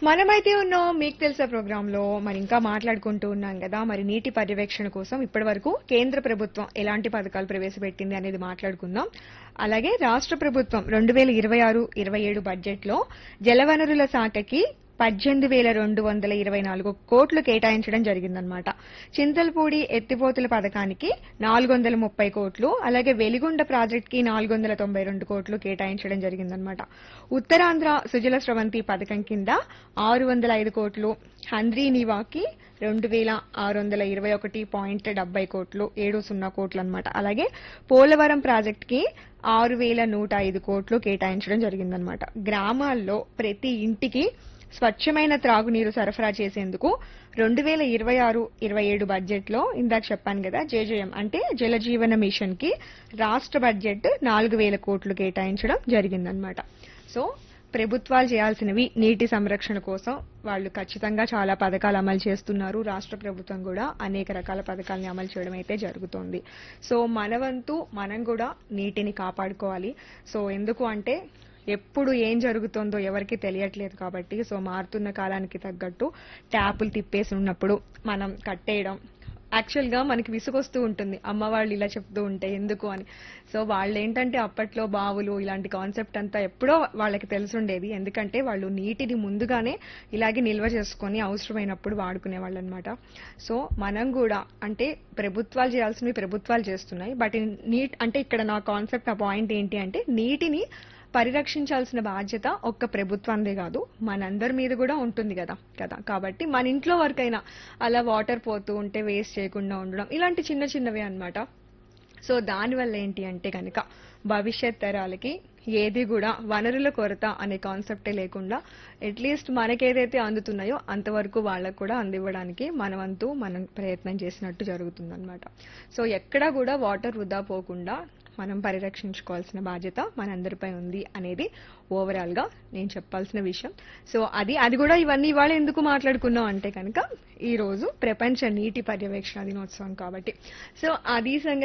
మనమైతే ఉన్నాం మీకు తెలుసా ప్రోగ్రామ్ లో మరి ఇంకా మాట్లాడుకుంటూ ఉన్నాం కదా మరి నీటి పర్యవేక్షణ కోసం ఇప్పటి వరకు కేంద్ర ప్రభుత్వం ఎలాంటి పథకాలు ప్రవేశపెట్టింది అనేది మాట్లాడుకుందాం అలాగే రాష్ట్ర ప్రభుత్వం రెండు వేల ఇరవై ఆరు ఇరవై ఏడు బడ్జెట్ లో జలవనరుల శాఖకి పద్దెనిమిది వేల రెండు వందల ఇరవై నాలుగు కోట్లు కేటాయించడం జరిగిందనమాట చింతలపూడి ఎత్తిపోతుల పథకానికి నాలుగు వందల ముప్పై కోట్లు అలాగే వెలిగొండ ప్రాజెక్ట్ కి నాలుగు వందల తొంభై రెండు కోట్లు కేటాయించడం జరిగిందనమాట ఉత్తరాంధ్ర సుజల స్రవంతి పథకం కింద ఆరు వందల ఐదు కోట్లు హంద్రీ నివాకి రెండు వేల ఆరు వందల ఇరవై ఒకటి పాయింట్ డెబ్బై కోట్లు ఏడు సున్నా కోట్లు అనమాట అలాగే పోలవరం ప్రాజెక్ట్ కి ఆరు వేల నూట ఐదు కోట్లు కేటాయించడం జరిగిందనమాట గ్రామాల్లో ప్రతి ఇంటికి స్వచ్ఛమైన త్రాగునీరు సరఫరా చేసేందుకు రెండు వేల ఇరవై ఆరు ఇరవై ఏడు బడ్జెట్ లో ఇందాక చెప్పాను కదా జేజేఎం అంటే జలజీవన మిషన్ కి రాష్ట్ర బడ్జెట్ నాలుగు వేల కోట్లు కేటాయించడం జరిగిందనమాట సో ప్రభుత్వాలు చేయాల్సినవి నీటి సంరక్షణ కోసం వాళ్ళు ఖచ్చితంగా చాలా పథకాలు అమలు చేస్తున్నారు రాష్ట్ర ప్రభుత్వం కూడా అనేక రకాల పథకాలని అమలు చేయడం అయితే జరుగుతోంది సో మన వంతు మనం కూడా నీటిని కాపాడుకోవాలి సో ఎందుకు అంటే ఎప్పుడు ఏం జరుగుతుందో ఎవరికి తెలియట్లేదు కాబట్టి సో మారుతున్న కాలానికి తగ్గట్టు ట్యాపులు తిప్పేసి ఉన్నప్పుడు మనం కట్టేయడం యాక్చువల్ గా మనకి విసుగొస్తూ ఉంటుంది అమ్మ వాళ్ళు ఇలా చెప్తూ ఉంటే ఎందుకు అని సో వాళ్ళు ఏంటంటే అప్పట్లో బావులు ఇలాంటి కాన్సెప్ట్ అంతా ఎప్పుడో వాళ్ళకి తెలుసుండేది ఎందుకంటే వాళ్ళు నీటిని ముందుగానే ఇలాగే నిల్వ చేసుకొని అవసరమైనప్పుడు వాడుకునే వాళ్ళు అనమాట సో మనం కూడా అంటే ప్రభుత్వాలు చేయాల్సినవి ప్రభుత్వాలు చేస్తున్నాయి బట్ నీట్ అంటే ఇక్కడ నా కాన్సెప్ట్ నా పాయింట్ ఏంటి అంటే నీటిని పరిరక్షించాల్సిన బాధ్యత ఒక్క ప్రభుత్వందే కాదు మనందరి మీద కూడా ఉంటుంది కదా కదా కాబట్టి మన ఇంట్లో వరకైనా అలా వాటర్ పోతూ ఉంటే వేస్ట్ చేయకుండా ఉండడం ఇలాంటి చిన్న చిన్నవే అన్నమాట సో దానివల్ల ఏంటి అంటే కనుక భవిష్యత్ తరాలకి ఏది కూడా వనరుల కొరత అనే కాన్సెప్టే లేకుండా అట్లీస్ట్ మనకేదైతే అందుతున్నాయో అంతవరకు వాళ్ళకు కూడా అందివ్వడానికి మన వంతు మనం ప్రయత్నం చేసినట్టు జరుగుతుందన్నమాట సో ఎక్కడా కూడా వాటర్ వృధా పోకుండా మనం పరిరక్షించుకోవాల్సిన బాధ్యత మనందరిపై ఉంది అనేది ఓవరాల్ గా నేను చెప్పాల్సిన విషయం సో అది అది కూడా ఇవన్నీ ఇవాళ ఎందుకు మాట్లాడుకున్నాం అంటే కనుక ఈ రోజు ప్రపంచ నీటి పర్యవేక్షణ దినోత్సవం కాబట్టి సో అది సంగతి